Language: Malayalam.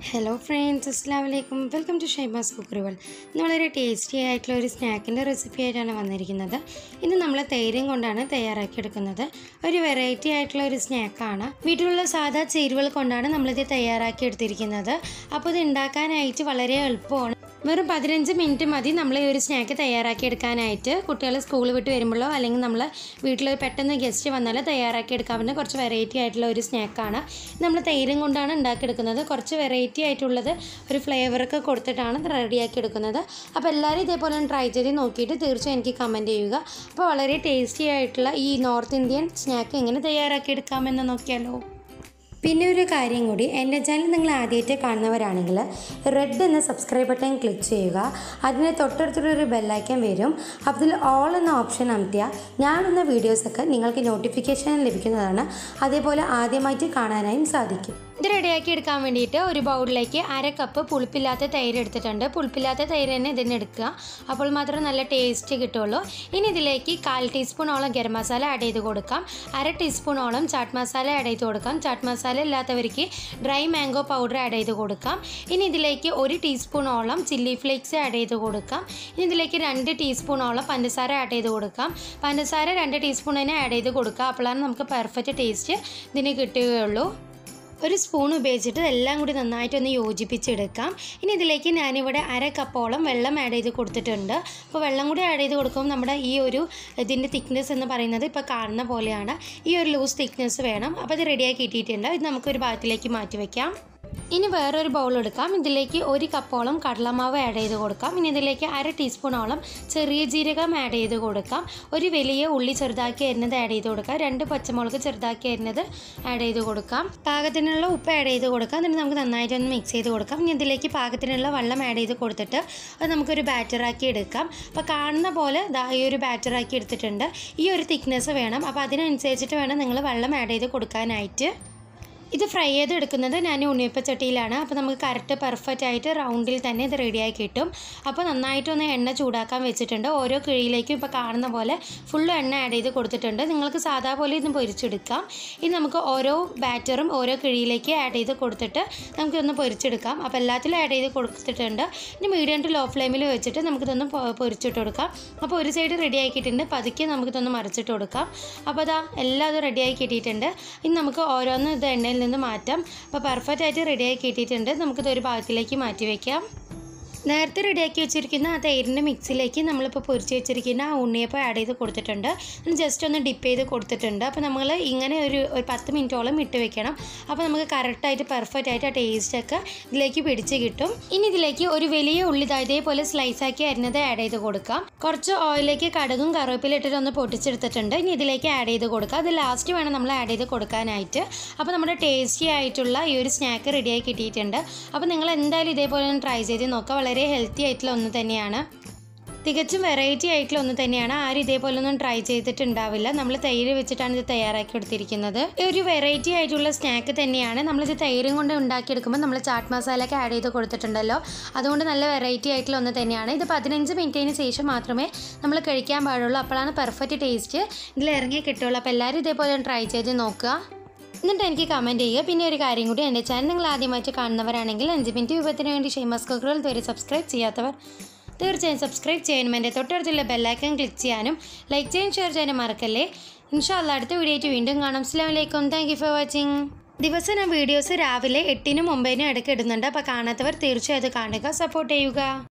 ഹലോ ഫ്രണ്ട്സ് അസ്സാം വലൈക്കും welcome to Shaima's cookery world ഇന്ന് വളരെ ടേസ്റ്റി ആയിട്ടുള്ള ഒരു സ്നാക്കിൻ്റെ റെസിപ്പി ആയിട്ടാണ് വന്നിരിക്കുന്നത് ഇന്ന് നമ്മൾ തൈരും കൊണ്ടാണ് തയ്യാറാക്കിയെടുക്കുന്നത് ഒരു വെറൈറ്റി ആയിട്ടുള്ള ഒരു സ്നാക്കാണ് വീട്ടിലുള്ള സാധാ ചേരുവകൾ കൊണ്ടാണ് നമ്മളിത് തയ്യാറാക്കി എടുത്തിരിക്കുന്നത് അപ്പോൾ ഇത് ഉണ്ടാക്കാനായിട്ട് വളരെ എളുപ്പമാണ് വെറും പതിനഞ്ച് മിനിറ്റ് മതി നമ്മൾ ഈ ഒരു സ്നാക്ക് തയ്യാറാക്കി എടുക്കാനായിട്ട് കുട്ടികൾ സ്കൂൾ വിട്ട് വരുമ്പോഴോ അല്ലെങ്കിൽ നമ്മൾ വീട്ടിൽ പെട്ടെന്ന് ഗസ്റ്റ് വന്നാൽ തയ്യാറാക്കി എടുക്കാൻ പറ്റുന്ന കുറച്ച് വെറൈറ്റി ആയിട്ടുള്ള ഒരു സ്നാക്കാണ് നമ്മൾ തൈരും കൊണ്ടാണ് ഉണ്ടാക്കിയെടുക്കുന്നത് കുറച്ച് വെറൈറ്റി ആയിട്ടുള്ളത് ഒരു ഫ്ലേവറൊക്കെ കൊടുത്തിട്ടാണ് റെഡിയാക്കി എടുക്കുന്നത് അപ്പോൾ എല്ലാവരും ഇതേപോലെ ഒന്ന് ട്രൈ ചെയ്ത് നോക്കിയിട്ട് തീർച്ചയായും എനിക്ക് കമൻറ്റ് ചെയ്യുക അപ്പോൾ വളരെ ടേസ്റ്റി ആയിട്ടുള്ള ഈ നോർത്ത് ഇന്ത്യൻ സ്നാക്ക് എങ്ങനെ തയ്യാറാക്കി എടുക്കാമെന്ന് നോക്കിയാലോ പിന്നെ ഒരു കാര്യം കൂടി എൻ്റെ ചാനൽ നിങ്ങൾ ആദ്യമായിട്ട് കാണുന്നവരാണെങ്കിൽ റെഡ് എന്ന സബ്സ്ക്രൈബ് ബട്ടൺ ക്ലിക്ക് ചെയ്യുക അതിന് തൊട്ടടുത്തുള്ളൊരു ബെല്ലൈക്കൻ വരും അതിൽ ഓൾ എന്ന ഓപ്ഷൻ അമർത്തിയാൽ ഞാനെന്ന വീഡിയോസൊക്കെ നിങ്ങൾക്ക് നോട്ടിഫിക്കേഷൻ ലഭിക്കുന്നതാണ് അതേപോലെ ആദ്യമായിട്ട് കാണാനായും സാധിക്കും ഇത് റെഡിയാക്കി എടുക്കാൻ വേണ്ടിയിട്ട് ഒരു ബൗളിലേക്ക് അര കപ്പ് പുളിപ്പില്ലാത്ത തൈര് എടുത്തിട്ടുണ്ട് പുളിപ്പില്ലാത്ത തൈര് തന്നെ ഇതിന് എടുക്കുക അപ്പോൾ മാത്രം നല്ല ടേസ്റ്റ് കിട്ടുള്ളൂ ഇനി ഇതിലേക്ക് കാൽ ടീസ്പൂണോളം ഗരം മസാല ആഡ് ചെയ്ത് കൊടുക്കാം അര ടീസ്പൂണോളം ചാട്ട് മസാല ആഡ് ചെയ്ത് കൊടുക്കാം ചാട്ട് മസാല ഇല്ലാത്തവർക്ക് ഡ്രൈ മാംഗോ പൗഡർ ആഡ് ചെയ്ത് കൊടുക്കാം ഇനി ഇതിലേക്ക് ഒരു ടീസ്പൂണോളം ചില്ലി ഫ്ലേക്സ് ആഡ് ചെയ്ത് കൊടുക്കാം ഇനി ഇതിലേക്ക് രണ്ട് ടീസ്പൂണോളം പഞ്ചസാര ആഡ് ചെയ്ത് കൊടുക്കാം പഞ്ചസാര രണ്ട് ടീസ്പൂൺ തന്നെ ആഡ് ചെയ്ത് കൊടുക്കുക അപ്പോഴാണ് നമുക്ക് പെർഫെക്റ്റ് ടേസ്റ്റ് ഇതിന് കിട്ടുകയുള്ളൂ ഒരു സ്പൂൺ ഉപയോഗിച്ചിട്ട് എല്ലാം കൂടി നന്നായിട്ടൊന്ന് യോജിപ്പിച്ചെടുക്കാം ഇനി ഇതിലേക്ക് ഞാനിവിടെ അര കപ്പോളം വെള്ളം ആഡ് ചെയ്ത് കൊടുത്തിട്ടുണ്ട് അപ്പോൾ വെള്ളം കൂടി ആഡ് ചെയ്ത് കൊടുക്കുമ്പോൾ നമ്മുടെ ഈ ഒരു ഇതിൻ്റെ തിക്നെസ് എന്ന് പറയുന്നത് ഇപ്പോൾ കാണുന്ന പോലെയാണ് ഈ ഒരു ലൂസ് തിക്നെസ് വേണം അപ്പോൾ ഇത് റെഡിയാക്കി ഇട്ടിട്ടുണ്ട് ഇത് നമുക്കൊരു ഭാഗത്തിലേക്ക് മാറ്റി വയ്ക്കാം ഇനി വേറൊരു ബൗൾ എടുക്കാം ഇതിലേക്ക് ഒരു കപ്പോളം കടലമാവ് ആഡ് ചെയ്ത് കൊടുക്കാം ഇനി ഇതിലേക്ക് അര ടീസ്പൂണോളം ചെറിയ ജീരകം ആഡ് ചെയ്ത് കൊടുക്കാം ഒരു വലിയ ഉള്ളി ചെറുതാക്കി അരിഞ്ഞത് ആഡ് ചെയ്ത് കൊടുക്കാം രണ്ട് പച്ചമുളക് ചെറുതാക്കി അരിഞ്ഞത് ആഡ് ചെയ്ത് കൊടുക്കാം പാകത്തിനുള്ള ഉപ്പ് ആഡ് ചെയ്ത് കൊടുക്കാം എന്നിട്ട് നമുക്ക് നന്നായിട്ടൊന്ന് മിക്സ് ചെയ്ത് കൊടുക്കാം ഇനി ഇതിലേക്ക് പാകത്തിനുള്ള വെള്ളം ആഡ് ചെയ്ത് കൊടുത്തിട്ട് അത് നമുക്കൊരു ബാറ്ററാക്കി എടുക്കാം അപ്പോൾ കാണുന്ന പോലെ ദാ ഈ ഒരു ബാറ്ററാക്കി എടുത്തിട്ടുണ്ട് ഈ ഒരു തിക്നെസ് വേണം അപ്പോൾ അതിനനുസരിച്ചിട്ട് വേണം നിങ്ങൾ വെള്ളം ആഡ് ചെയ്ത് കൊടുക്കാനായിട്ട് ഇത് ഫ്രൈ ചെയ്ത് എടുക്കുന്നത് ഞാൻ ഉണ്ണിയപ്പച്ചട്ടിയിലാണ് അപ്പോൾ നമുക്ക് കറക്റ്റ് പെർഫെക്റ്റ് ആയിട്ട് റൗണ്ടിൽ തന്നെ ഇത് റെഡിയായി കിട്ടും അപ്പോൾ നന്നായിട്ടൊന്ന് എണ്ണ ചൂടാക്കാൻ വെച്ചിട്ടുണ്ട് ഓരോ കിഴിയിലേക്കും ഇപ്പോൾ കാണുന്ന പോലെ ഫുള്ള് എണ്ണ ആഡ് ചെയ്ത് കൊടുത്തിട്ടുണ്ട് നിങ്ങൾക്ക് സാധാ പോലെ ഇന്ന് പൊരിച്ചെടുക്കാം ഇനി നമുക്ക് ഓരോ ബാറ്ററും ഓരോ കിഴിയിലേക്ക് ആഡ് ചെയ്ത് കൊടുത്തിട്ട് നമുക്കിതൊന്ന് പൊരിച്ചെടുക്കാം അപ്പോൾ എല്ലാത്തിലും ആഡ് ചെയ്ത് കൊടുത്തിട്ടുണ്ട് ഇനി മീഡിയം ടു ലോ ഫ്ലെയിമിൽ വെച്ചിട്ട് നമുക്കിതൊന്ന് പൊ- പൊരിച്ചിട്ട് കൊടുക്കാം അപ്പോൾ ഒരു സൈഡ് റെഡി ആക്കിയിട്ടുണ്ട് പതുക്കെ നമുക്കിതൊന്ന് മറിച്ചിട്ട് കൊടുക്കാം അപ്പോൾ അതാ എല്ലാം അത് റെഡി ആക്കി കിട്ടിയിട്ടുണ്ട് ഇനി നമുക്ക് ഓരോന്ന് ഇത് എണ്ണയിൽ നിന്ന് മാറ്റാം അപ്പോൾ പെർഫെക്റ്റ് ആയിട്ട് റെഡി ആക്കി കിട്ടിയിട്ടുണ്ട് നമുക്കിത് ഒരു ഭാഗത്തിലേക്ക് മാറ്റി വയ്ക്കാം നേരത്തെ റെഡിയാക്കി വെച്ചിരിക്കുന്ന ആ തൈരിൻ്റെ മിക്സിലേക്ക് നമ്മളിപ്പോൾ പൊരിച്ച് വെച്ചിരിക്കുന്ന ആ ഉണ്ണിയപ്പം ആഡ് ചെയ്ത് കൊടുത്തിട്ടുണ്ട് ജസ്റ്റ് ഒന്ന് ഡിപ്പ് ചെയ്ത് കൊടുത്തിട്ടുണ്ട് അപ്പോൾ നമ്മൾ ഇങ്ങനെ ഒരു ഒരു പത്ത് മിനിറ്റോളം ഇട്ട് വെക്കണം അപ്പോൾ നമുക്ക് കറക്റ്റായിട്ട് പെർഫെക്റ്റ് ആയിട്ട് ആ ടേസ്റ്റൊക്കെ ഇതിലേക്ക് പിടിച്ച് കിട്ടും ഇനി ഇതിലേക്ക് ഒരു വലിയ ഉള്ളി ദാ ഇതേപോലെ സ്ലൈസ് ആക്കി അരിഞ്ഞത് ആഡ് ചെയ്ത് കൊടുക്കാം കുറച്ച് ഓയിലേക്ക് കടുകും കറിവേപ്പില ഇട്ടിട്ട് ഒന്ന് പൊട്ടിച്ചെടുത്തിട്ടുണ്ട് ഇനി ഇതിലേക്ക് ആഡ് ചെയ്ത് കൊടുക്കുക അത് ലാസ്റ്റ് വേണം നമ്മൾ ആഡ് ചെയ്ത് കൊടുക്കാനായിട്ട് അപ്പോൾ നമ്മുടെ ടേസ്റ്റി ആയിട്ടുള്ള ഈ ഒരു സ്നാക്ക് റെഡിയായി കിട്ടിയിട്ടുണ്ട് അപ്പോൾ നിങ്ങൾ എന്തായാലും ഇതേപോലെ ഒന്ന് ട്രൈ ചെയ്ത് നോക്കുക വളരെ ഹെൽത്തി ആയിട്ടുള്ള ഒന്ന് തന്നെയാണ് തികച്ചും വെറൈറ്റി ആയിട്ടുള്ള ഒന്ന് തന്നെയാണ് ആരും ഇതേപോലെ ഒന്നും ട്രൈ ചെയ്തിട്ടുണ്ടാവില്ല നമ്മൾ തൈര് വെച്ചിട്ടാണ് ഇത് തയ്യാറാക്കി എടുത്തിരിക്കുന്നത് ഈ ഒരു വെറൈറ്റി ആയിട്ടുള്ള സ്നാക്ക് തന്നെയാണ് നമ്മളിത് തൈരും കൊണ്ട് ഉണ്ടാക്കിയെടുക്കുമ്പോൾ നമ്മൾ ചാട്ട് മസാല ഒക്കെ ആഡ് ചെയ്ത് കൊടുത്തിട്ടുണ്ടല്ലോ അതുകൊണ്ട് നല്ല വെറൈറ്റി ആയിട്ടുള്ള ഒന്ന് തന്നെയാണ് ഇത് പതിനഞ്ച് മിനിറ്റിന് ശേഷം മാത്രമേ നമ്മൾ കഴിക്കാൻ പാടുള്ളൂ അപ്പോഴാണ് പെർഫെക്റ്റ് ടേസ്റ്റ് ഇതിൽ ഇറങ്ങി കിട്ടുള്ളൂ അപ്പോൾ എല്ലാവരും ഇതേപോലെ ട്രൈ ചെയ്ത് നോക്കുക എന്നിട്ട് എനിക്ക് കമൻറ്റ് ചെയ്യുക പിന്നെ ഒരു കാര്യം കൂടി എൻ്റെ ചാനൽ നിങ്ങൾ ആദ്യമായിട്ട് കാണുന്നവരാണെങ്കിൽ അഞ്ച് മിനിറ്റ് വിഭവത്തിന് വേണ്ടി ഷെയ്മസ് കുക്കറുകൾ ഇതുവരെ സബ്സ്ക്രൈബ് ചെയ്യാത്തവർ തീർച്ചയായും സബ്സ്ക്രൈബ് ചെയ്യാനും എൻ്റെ തൊട്ടടുത്തുള്ള ബെല്ലൈക്കൺ ക്ലിക്ക് ചെയ്യാനും ലൈക്ക് ചെയ്യാൻ ഷെയർ ചെയ്യാനും മറക്കല്ലേ ഇൻഷാല്ല അടുത്ത വീഡിയോ ആയിട്ട് വീണ്ടും കാണാം അസ്സാം വലൈക്കും താങ്ക് യു ഫോർ വാച്ചിങ് ദിവസം ഞാൻ വീഡിയോസ് രാവിലെ എട്ടിനും ഒമ്പതിനും ഇടയ്ക്ക് ഇടുന്നുണ്ട് അപ്പോൾ കാണാത്തവർ തീർച്ചയായും അത് കാണുക സപ്പോർട്ട് ചെയ്യുക